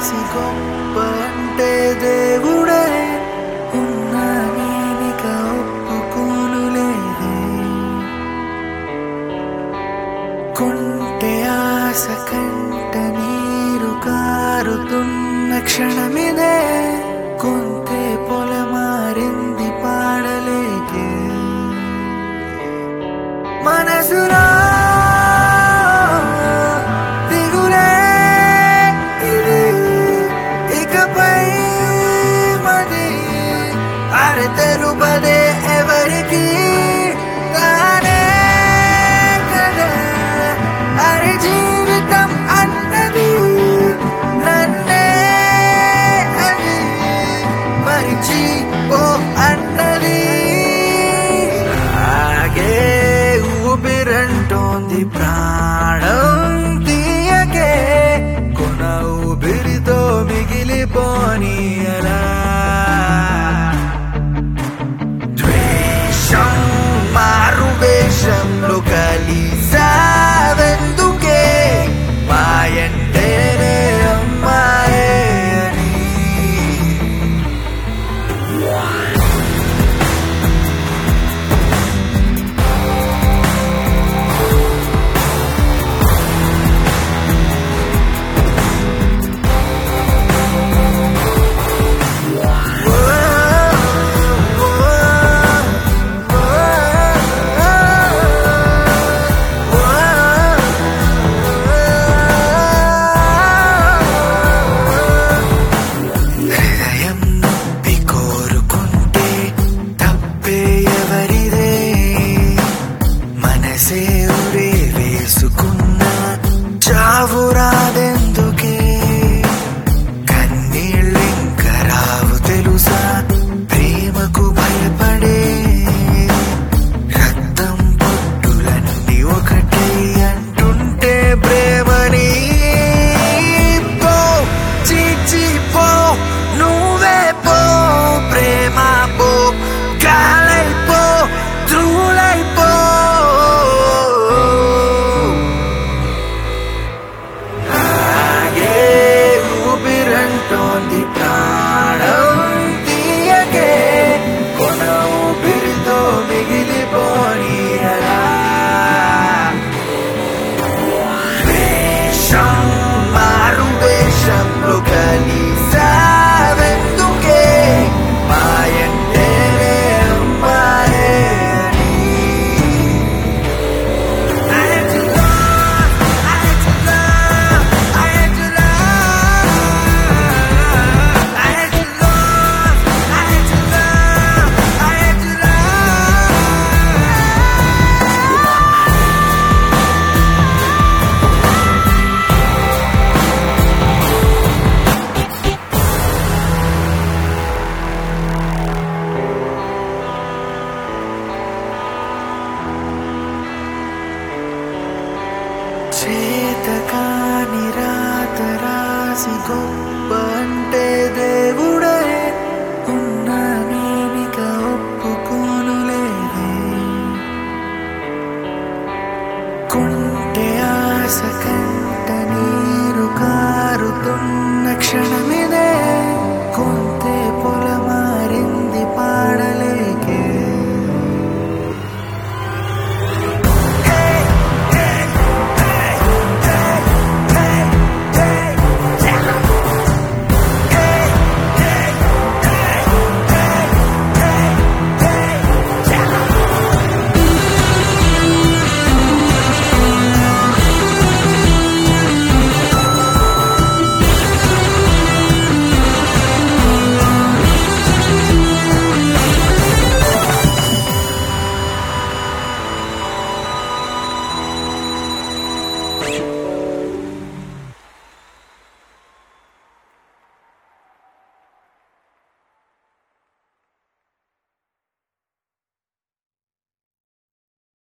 రాసి గొప్ప అంటే దేవుడే ఉన్నా నేనిక ఒప్పుకోనులేదే కొంటె ఆశ కంట నీరు కారుతున్న క్షణమిదే కొంతే పొలమారింది పాడలేకే మనసులో దిగులే ఇది ఇకపై మది అరె తెరుపదే ఎవరికి తానే కదా అరె జీవితం అన్నది నన్నే అది మరిచి ఓ అన్నది ఆగే ఊపిరంటోంది ప్రాణం తీయకే కొన ఊపిరితో మిగిలిపోని అలా ద్వేషం మారు వేషంలో కలిసావెందుకే మాయంటేనే అమ్మాయే అని హృదయం నొప్పి కోరుకుంటే తప్పే ఎవరిదే మనసే ఉరే వేసుకున్నా చావు రాదెందుకే కన్నీళ్ళింక రావు తెలుసా ప్రేమకు భయపడే రక్తం పొట్టులన్నీ ఒకటే అంటుంటే ప్రేమని పో చీచి పో నువ్వే పో ప్రేమ పో గాలైపో ధూళైపో ఆగే ఊపిరంటోంది ప్రాణం తీయకే కొన ఊపిరితో మిగిలిపోని అలా వేషం మారు వేషంలో కలిసావెందుకే మాయంటేనే అమ్మాయే అని I had to love, I had to love, I had to love, I had to love, I had to love, I had to love. చేతకాని రాత రాసి గొప్ప అంటే